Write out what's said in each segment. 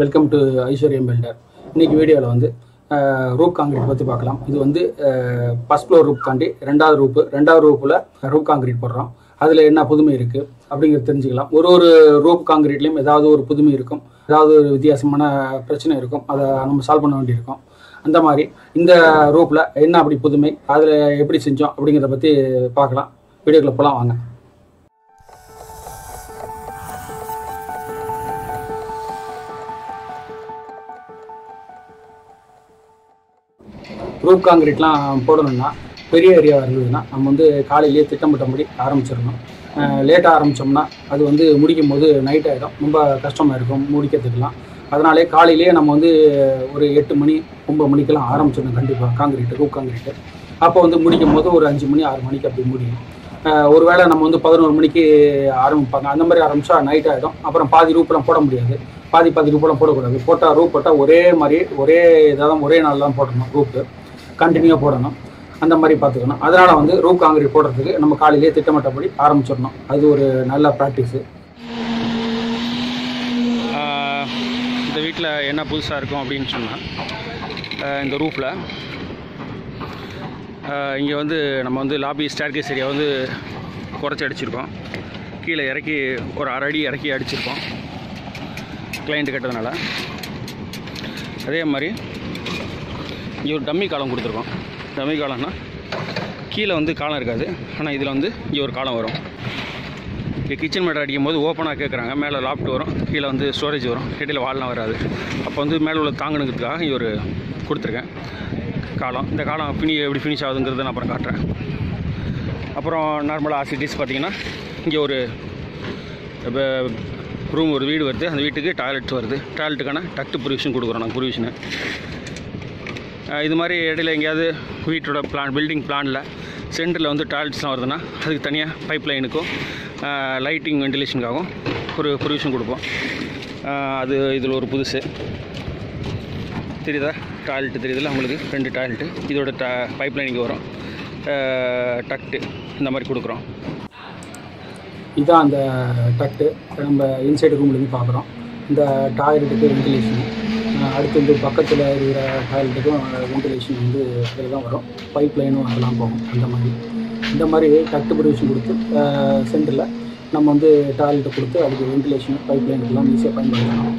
welcome to ஐஸ்வர்யம் filter இன்னைக்கு வீடியோவில் வந்து ரூப் காங்கிரீட் பற்றி பார்க்கலாம் இது வந்து ஃபஸ்ட் ஃப்ளோர் ரூப் காண்டி ரெண்டாவது ரூப்பு ரெண்டாவது ரூப்பில் ரூப் காங்கிரீட் போடுறோம் அதில் என்ன புதுமை இருக்குது அப்படிங்கிறது தெரிஞ்சுக்கலாம் ஒரு ஒரு ரூப் காங்கிரீட்லேயும் ஏதாவது ஒரு புதுமை இருக்கும் ஏதாவது ஒரு வித்தியாசமான பிரச்சனை இருக்கும் அதை நம்ம சால்வ் பண்ண வேண்டியிருக்கும் அந்த மாதிரி இந்த ரூப்பில் என்ன அப்படி புதுமை அதில் எப்படி செஞ்சோம் அப்படிங்கிறத பற்றி பார்க்கலாம் வீடியோக்குள்ள போகலாம் வாங்க ரூப் காங்கிரீட்லாம் போடணும்னா பெரிய ஏரியாவாக இருந்ததுன்னா நம்ம வந்து காலையிலேயே திட்டமிட்டபடி ஆரம்பிச்சிடணும் லேட்டாக ஆரம்பித்தோம்னா அது வந்து முடிக்கும் போது நைட் ஆகிடும் ரொம்ப கஷ்டமாக இருக்கும் முடிக்கிறதுக்கெல்லாம் அதனாலே காலையிலேயே நம்ம வந்து ஒரு எட்டு மணி ஒம்பது மணிக்கெல்லாம் ஆரம்பிச்சிடணும் கண்டிப்பாக காங்கிரீட்டு ரூப் காங்கிரீட்டு அப்போ வந்து முடிக்கும் போது ஒரு அஞ்சு மணி ஆறு மணிக்கு அப்படி முடியும் அஹ் ஒருவேளை நம்ம வந்து பதினோரு மணிக்கு ஆரம்பிப்பாங்க அந்த மாதிரி ஆரம்பிச்சா நைட் ஆகிடும் அப்புறம் பாதி ரூப்லாம் போட முடியாது பாதி பாதி ரூப்லாம் போடக்கூடாது போட்டால் ரூப் போட்டால் ஒரே மாதிரி ஒரே இதாக தான் ஒரே நாள் தான் போடணும் ரூப்பு கண்டினியூவாக போடணும் அந்த மாதிரி பார்த்துக்கணும் அதனால் வந்து ரூப் காங்கிரீட் போடுறதுக்கு நம்ம காலையிலேயே திட்டமிட்டபடி ஆரம்பிச்சிடணும் அது ஒரு நல்ல ப்ராக்டிஸு ஆஹ் இந்த வீட்டில் என்ன புதுசாக இருக்கும் அப்படின்னு சொன்னால் இந்த ரூஃபில் இங்கே வந்து நம்ம வந்து லாபி ஸ்டேர்கேஸ் ஏரியா வந்து குறைச்சி அடிச்சிருக்கோம் கீழே இறக்கி ஒரு அரை அடி இறக்கி அடிச்சிருக்கோம் கிளைண்ட் கேட்டதுனால அதே மாதிரி இங்கே ஒரு டம்மி காலம் கொடுத்துருக்கோம் டம்மி காலம்னா கீழே வந்து காலம் இருக்காது ஆனால் இதில் வந்து இங்கே ஒரு காலம் வரும் இங்கே கிச்சன் மேட் அடிக்கும் போது ஓப்பனாக கேட்குறாங்க மேலே லாப்ட் வரும் கீழே வந்து ஸ்டோரேஜ் வரும் இடையில வால்லாம் வராது அப்போ வந்து மேலே உள்ள தாங்கணுங்கிறதுக்காக இங்கே ஒரு கொடுத்துருக்கேன் காலம் இந்த காலம் ஃபினி எப்படி ஃபினிஷ் ஆகுதுங்கிறத நான் அப்புறம் காட்டுறேன் அப்புறம் நார்மலாக ஆசிட்டிஸ் பார்த்தீங்கன்னா இங்கே ஒரு ரூம் ஒரு வீடு வருது அந்த வீட்டுக்கு டாய்லெட் வருது டாய்லெட்டுக்கான டக்ட் ப்ரொவிஷன் கொடுக்குறோம் நாங்கள் ப்ரொவிஷனு இது மாதிரி இடையில எங்கேயாவது வீட்டோட பிளான் பில்டிங் பிளானில் சென்டரில் வந்து டாய்லெட்ஸ்லாம் வருதுன்னா அதுக்கு தனியாக பைப் லைனுக்கும் லைட்டிங் வென்டிலேஷனுக்காகவும் ஒரு ப்ரொவிஷன் கொடுப்போம் ஆஹ் அது இதில் ஒரு புதுசு தெரியுதா டாய்லெட்டு தெரியுதுல்ல உங்களுக்கு ரெண்டு டாய்லெட்டு இதோட ட பைப் லைனிங் வரும் டக்ட்டு இந்த மாதிரி கொடுக்குறோம் இதுதான் அந்த டக்ட்டு நம்ம இன்சைடு ரூம்லேருந்து பார்க்குறோம் இந்த டாய்லெட்டுக்கு வென்டிலேஷன் அடுத்து வந்து பக்கத்தில் இருக்கிற டாய்லெட்டுக்கும் வென்டிலேஷன் வந்து அதில் தான் வரும் பைப் லைனும் அதெல்லாம் போகும் அந்த மாதிரி இந்த மாதிரி டக்ட் ப்ரொவிஷன் கொடுத்து சென்டரில் நம்ம வந்து டாய்லெட்டை கொடுத்து அதுக்கு வென்டிலேஷன் பைப் லைனுக்கெல்லாம் ஈஸியாக பயன்படுத்தலாம்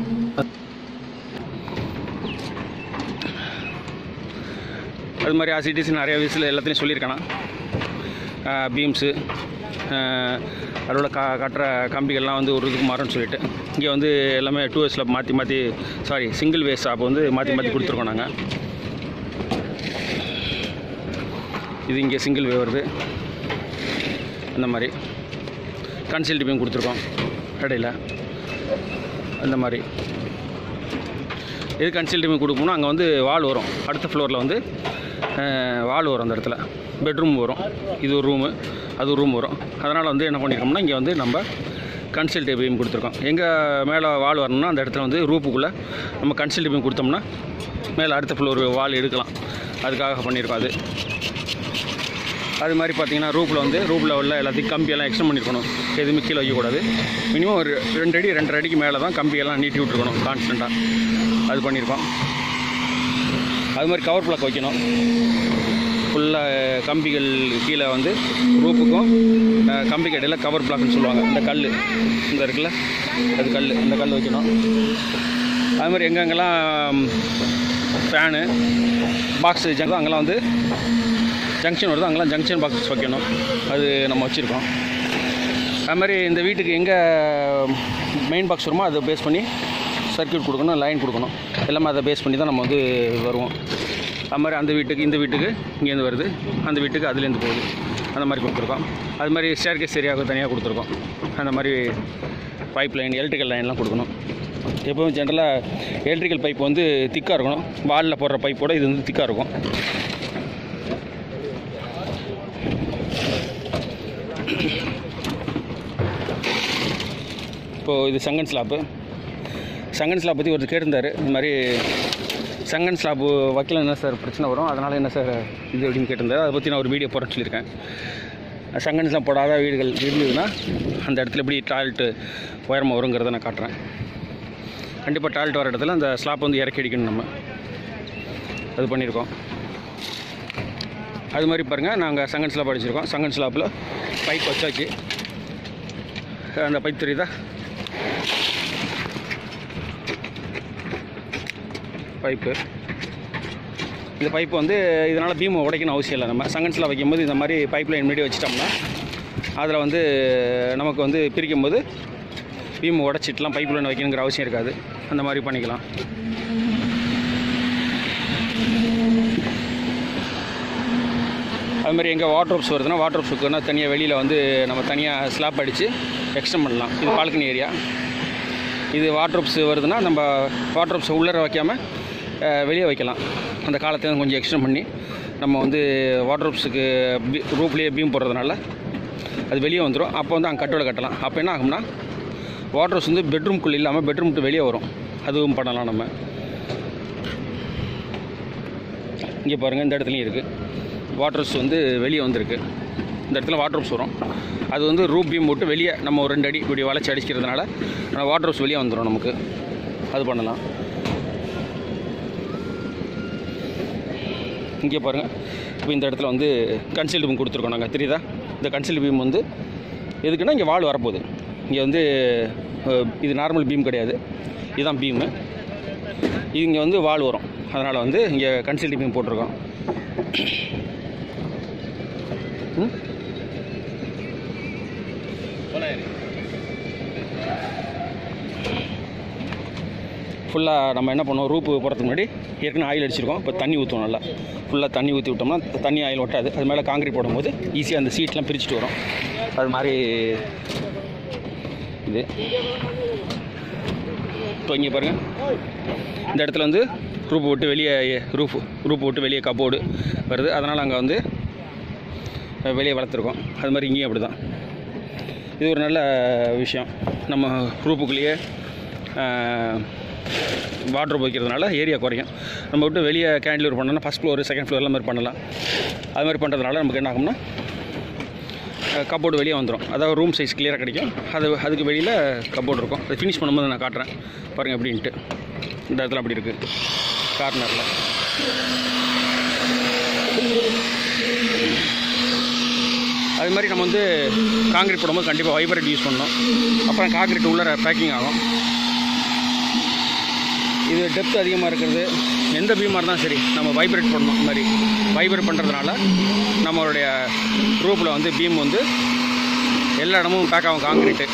அது மாதிரி ஆசிட்டிஸ் நிறைய விஷயத்தில் எல்லாத்துலேயும் சொல்லியிருக்கேனா பீம்ஸு அதோட கா கட்டுற கம்பிகள்லாம் வந்து ஒரு இதுக்கு மாறும்னு சொல்லிட்டு இங்கே வந்து எல்லாமே டூ வேஸில் மாற்றி மாற்றி சாரி சிங்கிள் வேஸ் அப்போ வந்து மாற்றி மாற்றி கொடுத்துருக்கோம் நாங்கள் இது இங்கே சிங்கிள் வே வருது அந்த மாதிரி கன்சல்ட் பீம் கொடுத்துருக்கோம் இடையில அந்த மாதிரி எது கன்சல்ட் பீம் கொடுக்கணும்னா அங்கே வந்து வால் வரும் அடுத்த ஃப்ளோரில் வந்து வால் வரும் அந்த இடத்துல பெட்ரூம் வரும் இது ஒரு ரூமு அது ஒரு ரூம் வரும் அதனால் வந்து என்ன பண்ணியிருக்கோம்னா இங்கே வந்து நம்ம கன்சல்ட் பீம் கொடுத்துருக்கோம் எங்கே மேலே வால் வரணும்னா அந்த இடத்துல வந்து ரூப்புக்குள்ளே நம்ம கன்சல்ட் பீம் கொடுத்தோம்னா மேலே அடுத்த ஃப்ளோர் வால் எடுக்கலாம் அதுக்காக பண்ணியிருக்கோம் அது அது மாதிரி பார்த்தீங்கன்னா ரூப்பில் வந்து ரூப் லெவலில் எல்லாத்தையும் கம்பியெல்லாம் எக்ஸ்டெண்ட் பண்ணியிருக்கணும் எதுவுமே கீழே வைக்கக்கூடாது மினிமம் ஒரு ரெண்டு அடி ரெண்டரை அடிக்கு மேலே தான் கம்பியெல்லாம் நீட்டி விட்டுருக்கணும் கான்ஸ்டண்ட்டாக அது பண்ணியிருக்கோம் அது மாதிரி கவர் பிளாக் வைக்கணும் ஃபுல்லாக கம்பிகள் கீழே வந்து ரூப்புக்கும் அஹ், கம்பிக்கு இடையில கவர் பிளாக்னு சொல்லுவாங்க இந்த கல் இந்த இருக்குல்ல அது கல் இந்த கல் வைக்கணும் அது மாதிரி எங்கெங்கெல்லாம் ஃபேனு பாக்ஸ் ஜங்கும் அங்கெல்லாம் வந்து ஜங்ஷன் வருது அங்கெல்லாம் ஜங்ஷன் பாக்ஸ் வைக்கணும் அது நம்ம வச்சுருக்கோம் அது மாதிரி இந்த வீட்டுக்கு எங்கே மெயின் பாக்ஸ் வருமோ அதை பேஸ் பண்ணி சர்க்யூட் கொடுக்கணும் லைன் கொடுக்கணும் எல்லாமே அதை பேஸ் பண்ணி தான் நம்ம வந்து வருவோம் அது மாதிரி அந்த வீட்டுக்கு இந்த வீட்டுக்கு இங்கேருந்து வருது அந்த வீட்டுக்கு அதுலேருந்து போகுது அந்த மாதிரி கொடுத்துருக்கோம் அது மாதிரி ஸ்டேர்கேஸ் ஏரியாவுக்கு தனியாக கொடுத்துருக்கோம் அந்த மாதிரி பைப் லைன் எலக்ட்ரிக்கல் லைன்லாம் கொடுக்கணும் எப்போவும் ஜென்ரலாக எலக்ட்ரிக்கல் பைப் வந்து திக்காக இருக்கணும் வாலில் போடுற பைப்போட இது வந்து திக்காக இருக்கும் இப்போது இது சங்கன் ஸ்லாப்பு சங்கன் ஸ்லாப் பற்றி ஒருத்தர் கேட்டிருந்தாரு இந்த மாதிரி சங்கன் ஸ்லாப்பு வைக்கல என்ன சார் பிரச்சனை வரும் அதனால் என்ன சார் இது அப்படின்னு கேட்டிருந்தாரு அதை பற்றி நான் ஒரு வீடியோ போட சொல்லியிருக்கேன் சங்கன் ஸ்லாப் போடாத வீடுகள் இருந்ததுன்னா அந்த இடத்துல எப்படி டாய்லெட்டு உயரமாக வருங்கிறத நான் காட்டுறேன் கண்டிப்பாக டாய்லெட் வர இடத்துல அந்த ஸ்லாப் வந்து இறக்கி அடிக்கணும் நம்ம அது பண்ணியிருக்கோம் அது மாதிரி பாருங்கள் நாங்கள் சங்கன் ஸ்லாப் அடிச்சிருக்கோம் சங்கன் ஸ்லாப்பில் பைப் வச்சாச்சு அந்த பைப் தெரியுதா பைப்பு இந்த பைப்பு வந்து இதனால் பீம் உடைக்கணும் அவசியம் இல்லை நம்ம சங்கன்ஸில் வைக்கும்போது இந்த மாதிரி பைப் லைன் முன்னாடி வச்சிட்டோம்னா அதில் வந்து நமக்கு வந்து பிரிக்கும் போது பீம் உடச்சிட்டுலாம் பைப் லைன் வைக்கணுங்கிற அவசியம் இருக்காது அந்த மாதிரி பண்ணிக்கலாம் அது மாதிரி எங்கே வாட்ரோப்ஸ் வருதுன்னா வாட்ரோப்ஸுக்கு வேணால் தனியாக வெளியில் வந்து நம்ம தனியாக ஸ்லாப் அடித்து எக்ஸ்டெண்ட் பண்ணலாம் இது பால்கனி ஏரியா இது வாட்ரோப்ஸ் வருதுன்னா நம்ம வாட்ரோப்ஸ் உள்ளர வைக்காமல் வெளியே வைக்கலாம் அந்த காலத்தை கொஞ்சம் எக்ஸ்டெண்ட் பண்ணி நம்ம வந்து வாட்ரோப்ஸுக்கு பீ ரூப்லேயே பீம் போடுறதுனால அது வெளியே வந்துடும் அப்போ வந்து அங்கே கட்டோட கட்டலாம் அப்போ என்ன ஆகும்னா வாட்ரோப்ஸ் வந்து பெட்ரூம்குள்ளே இல்லாமல் பெட்ரூம் விட்டு வெளியே வரும் அதுவும் பண்ணலாம் நம்ம இங்கே பாருங்கள் இந்த இடத்துலையும் இருக்குது வாட்டர்ஸ் வந்து வெளியே வந்திருக்கு இந்த இடத்துல வாட்டர்ஸ் வரும் அது வந்து ரூப் பீம் போட்டு வெளியே நம்ம ஒரு ரெண்டு அடி இப்படி வளைச்சி அடிக்கிறதுனால வாட்டர்ஸ் வெளியே வந்துடும் நமக்கு அது பண்ணலாம் இங்கே பாருங்கள் இப்போ இந்த இடத்துல வந்து கன்சீல்டு பீம் கொடுத்துருக்கோம் நாங்கள் தெரியுதா இந்த கன்சீல்டு பீம் வந்து எதுக்குன்னா இங்கே வால் வரப்போகுது இங்கே வந்து அஹ், இது நார்மல் பீம் கிடையாது இதுதான் பீமு இது இங்கே வந்து வால் வரும் அதனால் வந்து இங்கே கன்சீல்டு பீம் போட்டிருக்கோம் ம் ஃபுல்லாக நம்ம என்ன பண்ணுவோம் ரூப்பு போகிறதுக்கு முன்னாடி ஏற்கனவே ஆயில் அடிச்சிருக்கோம் இப்போ தண்ணி ஊற்றுவோம் நல்லா ஃபுல்லாக தண்ணி ஊற்றி விட்டோம்னா தண்ணி ஆயில் ஒட்டாது அது மேலே காங்கிரீட் போடும்போது ஈஸியாக அந்த சீட்லாம் பிரிச்சுட்டு வரும் அது மாதிரி இது இப்போ இங்கே பாருங்கள் இந்த இடத்துல வந்து ரூப் விட்டு வெளியே ரூஃப் ரூப் விட்டு வெளியே கப்போர்டு வருது அதனால் அங்கே வந்து அஹ், வெளியே வளர்த்துருக்கோம் அது மாதிரி இங்கேயும் அப்படி தான் இது ஒரு நல்ல விஷயம் நம்ம ரூப்புக்குள்ளேயே வாட்ரு வைக்கிறதுனால ஏரியா குறையும் நம்ம விட்டு வெளியே கேண்டிலூர் பண்ணோம்னா ஃபஸ்ட் ஃப்ளோர் செகண்ட் ஃப்ளோர் மாதிரி பண்ணலாம் அது மாதிரி பண்ணுறதுனால நமக்கு என்ன ஆகும்னா கப்போர்டு வெளியே வந்துடும் அதாவது ரூம் சைஸ் கிளியராக கிடைக்கும் அது அதுக்கு வெளியில் கப்போர்டு இருக்கும் அதை ஃபினிஷ் பண்ணும்போது நான் காட்டுறேன் பாருங்கள் எப்படின்ட்டு இந்த இடத்துல அப்படி இருக்குது கார்னரில் அது மாதிரி நம்ம வந்து காங்கிரீட் போடும்போது கண்டிப்பாக வைப்ரேட் யூஸ் பண்ணணும் அப்புறம் காங்கிரீட் உள்ளர பேக்கிங் ஆகும் இது டெப்த் அதிகமாக இருக்கிறது எந்த பீமாக இருந்தாலும் சரி நம்ம வைப்ரேட் பண்ணணும் இந்த மாதிரி வைப்ரேட் பண்ணுறதுனால நம்மளுடைய ரூப்பில் வந்து பீம் வந்து எல்லா இடமும் பேக் ஆகும் காங்கிரீட்டு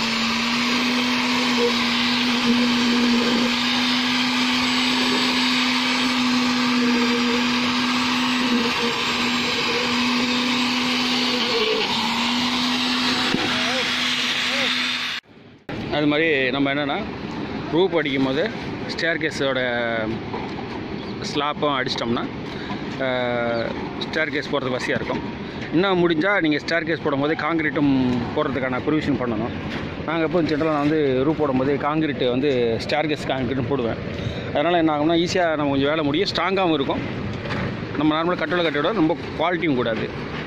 அது மாதிரி நம்ம என்னென்னா ரூப் அடிக்கும் போது ஸ்டேர் கேஸோட ஸ்லாப்பும் அடிச்சிட்டோம்னா ஸ்டேர் கேஸ் போகிறதுக்கு வசதியாக இருக்கும் இன்னும் முடிஞ்சால் நீங்கள் ஸ்டேர் கேஸ் போடும்போது காங்கிரீட்டும் போடுறதுக்கான ப்ரொவிஷன் பண்ணணும் நாங்கள் எப்போ ஜென்ரலாக நான் வந்து ரூப் போடும்போது காங்கிரீட் வந்து ஸ்டேர் கேஸ் காங்கிரீட்டும் போடுவேன் அதனால் என்ன ஆகும்னா ஈஸியாக நம்ம கொஞ்சம் வேலை முடியும் ஸ்ட்ராங்காகவும் இருக்கும் நம்ம நார்மலாக கட்டோட கட்டோட ரொம்ப குவாலிட்டியும் கூடாது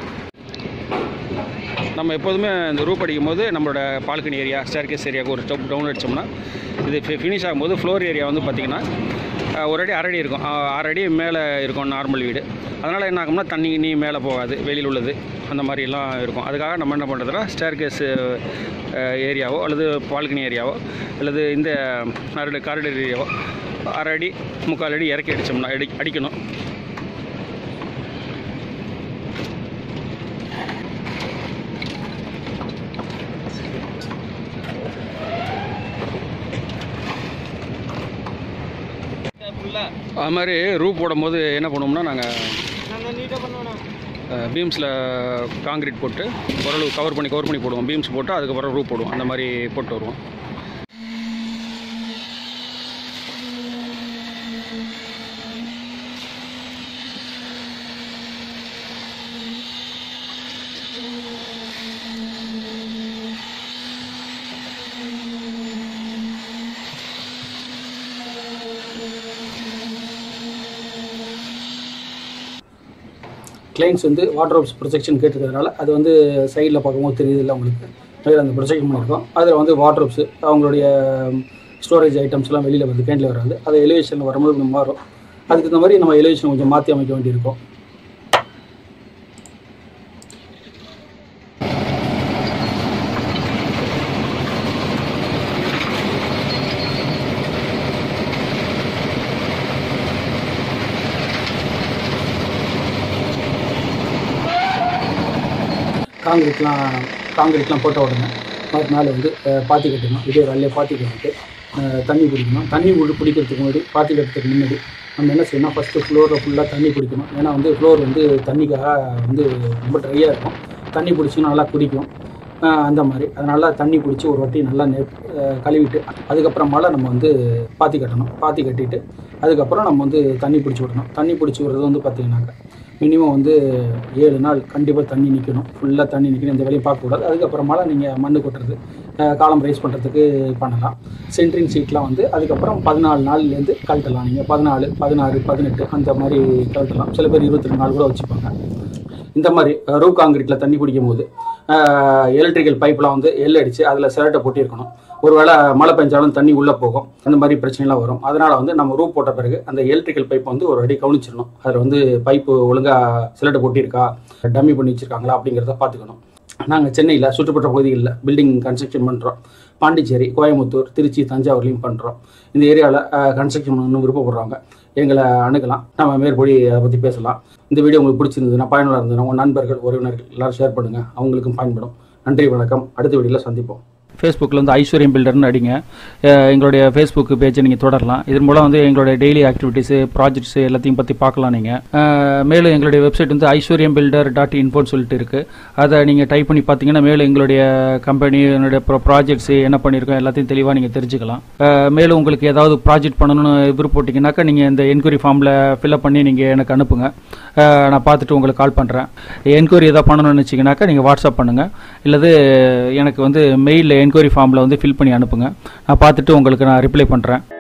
நம்ம எப்போதுமே இந்த ரூப் அடிக்கும் போது நம்மளோட பால்கனி ஏரியா ஸ்டேர்கேஸ் ஏரியாவுக்கு ஒரு ஸ்டெப் டவுன் அடித்தோம்னா இது ஃபினிஷ் ஆகும்போது ஃப்ளோர் ஏரியா வந்து பார்த்திங்கன்னா அஹ், ஒரு அடி அரடி இருக்கும் அஹ், ஆறு அடி மேலே இருக்கும் நார்மல் வீடு அதனால் என்ன ஆகும்னா தண்ணி நீ மேலே போகாது வெளியில் உள்ளது அந்த மாதிரிலாம் இருக்கும் அதுக்காக நம்ம என்ன பண்ணுறதுனா ஸ்டேர்கேஸ் ஏரியாவோ அல்லது பால்கனி ஏரியாவோ அல்லது இந்த நரடு காரிடர் ஏரியாவோ அரை அடி முக்கால் அடி இறக்கி அடித்தோம்னா அடி அடிக்கணும் அது மாதிரி ரூப் போடும்போது என்ன பண்ணுவோம்னா நாங்கள் பீம்ஸில் காங்கிரீட் போட்டு ஓரளவு கவர் பண்ணி கவர் பண்ணி போடுவோம் பீம்ஸ் போட்டு அதுக்கப்புறம் ரூப் போடுவோம் அந்த மாதிரி போட்டு வருவோம் கிளைண்ட்ஸ் வந்து வாட்ரோப்ஸ் ப்ரொஜெக்ஷன் கேட்டிருக்கிறதுனால அது வந்து சைடில் பார்க்கும்போது தெரியுது இல்லை உங்களுக்கு மேலே அந்த ப்ரொஜெக்ஷன் பண்ணியிருக்கோம் அதில் வந்து வாட்ரோப்ஸ் அவங்களுடைய ஸ்டோரேஜ் ஐட்டம்ஸ்லாம் வெளியில் வருது கேண்டில் வராது அது எலிவேஷனில் வரும்போது கொஞ்சம் மாறும் அதுக்கு இந்த மாதிரி நம்ம எலிவேஷன் கொஞ்சம் மாற்றி அமைக்க வேண்டியிருக்கும் காங்கிரீட்லாம் காங்கிரீட்லாம் போட்ட உடனே மறுநாள் வந்து அஹ், பாத்தி கட்டணும் இதே வேலையை பாத்தி கட்டிட்டு அஹ், தண்ணி பிடிக்கணும் தண்ணி உள்ள பிடிக்கிறதுக்கு முன்னாடி பாத்தி கட்டுறதுக்கு முன்னாடி நம்ம என்ன செய்யணும் ஃபஸ்ட்டு ஃப்ளோரில் ஃபுல்லாக தண்ணி பிடிக்கணும் ஏன்னா வந்து ஃப்ளோர் வந்து தண்ணிக்காக வந்து ரொம்ப ட்ரையாக இருக்கும் தண்ணி பிடிச்சி நல்லா குடிக்கும் அஹ், அந்த மாதிரி அதனால் தண்ணி பிடிச்சி ஒரு வாட்டி நல்லா நெ அஹ், கழுவிட்டு அதுக்கப்புறமால நம்ம வந்து பாத்தி கட்டணும் பாத்தி கட்டிட்டு அதுக்கப்புறம் நம்ம வந்து தண்ணி பிடிச்சி விடணும் தண்ணி பிடிச்சி விடுறது வந்து பார்த்திங்கனாக்கா மினிமம் வந்து ஏழு நாள் கண்டிப்பாக தண்ணி நிற்கணும் ஃபுல்லாக தண்ணி நிற்கணும் இந்த வேலையும் பார்க்கக்கூடாது அதுக்கப்புறமால நீங்கள் மண் கொட்டுறது அஹ், காலம் ரைஸ் பண்ணுறதுக்கு பண்ணலாம் சென்ட்ரிங் சீட்லாம் வந்து அதுக்கப்புறம் பதினாலு நாள்லேருந்து கழட்டலாம் நீங்கள் பதினாலு பதினாறு பதினெட்டு அந்த மாதிரி கழட்டலாம் சில பேர் இருபத்தி ரெண்டு நாள் கூட வச்சுப்பாங்க இந்த மாதிரி ரூ காங்கிரீட்டில் தண்ணி பிடிக்கும் போது எலக்ட்ரிக்கல் பைப்லாம் வந்து எல் அடித்து அதில் சிரட்டை போட்டிருக்கணும் ஒருவேளை மழை பெஞ்சாலும் தண்ணி உள்ளே போகும் அந்த மாதிரி பிரச்சனைலாம் வரும் அதனால் வந்து நம்ம ரூப் போட்ட பிறகு அந்த எலக்ட்ரிக்கல் பைப் வந்து ஒரு அடி கவனிச்சிடணும் அதில் வந்து பைப்பு ஒழுங்காக சிலட்டை போட்டிருக்கா டம்மி பண்ணி வச்சிருக்காங்களா அப்படிங்கிறத பார்த்துக்கணும் நாங்கள் சென்னையில் சுற்றுப்புற பகுதிகளில் பில்டிங் கன்ஸ்ட்ரக்ஷன் பண்ணுறோம் பாண்டிச்சேரி கோயம்புத்தூர் திருச்சி தஞ்சாவூர்லையும் பண்ணுறோம் இந்த ஏரியாவில் கன்ஸ்ட்ரக்ஷன் பண்ணணும்னு விருப்பப்படுறவங்க எங்களை அணுகலாம் நம்ம மேற்படி அதை பற்றி பேசலாம் இந்த வீடியோ உங்களுக்கு பிடிச்சிருந்ததுன்னா பயனுள்ள இருந்ததுன்னா உங்கள் நண்பர்கள் உறவினர்கள் எல்லாரும் ஷேர் பண்ணுங்கள் அவங்களுக்கும் பயன்படும் நன்றி வணக்கம் அடுத்த வீடியோவில் சந்திப்போம் ஃபேஸ்புக்கில் வந்து ஐஸ்வர்யம் பில்டர்னு அடிங்க அஹ் எங்களுடைய ஃபேஸ்புக் பேஜை நீங்கள் தொடரலாம் இதன் மூலம் வந்து எங்களுடைய டெய்லி ஆக்டிவிட்டீஸு ப்ராஜெக்ட்ஸு எல்லாத்தையும் பற்றி பார்க்கலாம் நீங்கள் மேலும் எங்களுடைய வெப்சைட் வந்து ஐஸ்வர்யம் பில்டர் டாட் இன்ஃபோன்னு சொல்லிட்டு இருக்குது அதை நீங்கள் டைப் பண்ணி பார்த்தீங்கன்னா மேலும் எங்களுடைய கம்பெனி என்னுடைய ப்ரோ ப்ராஜெக்ட்ஸு என்ன பண்ணியிருக்கோம் எல்லாத்தையும் தெளிவாக நீங்கள் தெரிஞ்சுக்கலாம் அஹ் மேலும் உங்களுக்கு ஏதாவது ப்ராஜெக்ட் பண்ணணும்னு விருப்பப்பட்டீங்கன்னாக்கா நீங்கள் இந்த என்கொயரி ஃபார்மில் ஃபில்அப் பண்ணி நீங்கள் எனக்கு அனுப்புங்க அஹ் நான் பார்த்துட்டு உங்களுக்கு கால் பண்ணுறேன் என்கொயரி எதாவது பண்ணணும்னு நினச்சிங்கனாக்கா நீங்கள் வாட்ஸ்அப் பண்ணுங்கள் இல்லது எனக்கு வந்து மெயிலில் என்கொயரி ஃபார்மில் வந்து ஃபில் பண்ணி அனுப்புங்க நான் பார்த்துட்டு உங்களுக்கு நான் ரிப்ளை பண்ணுறேன்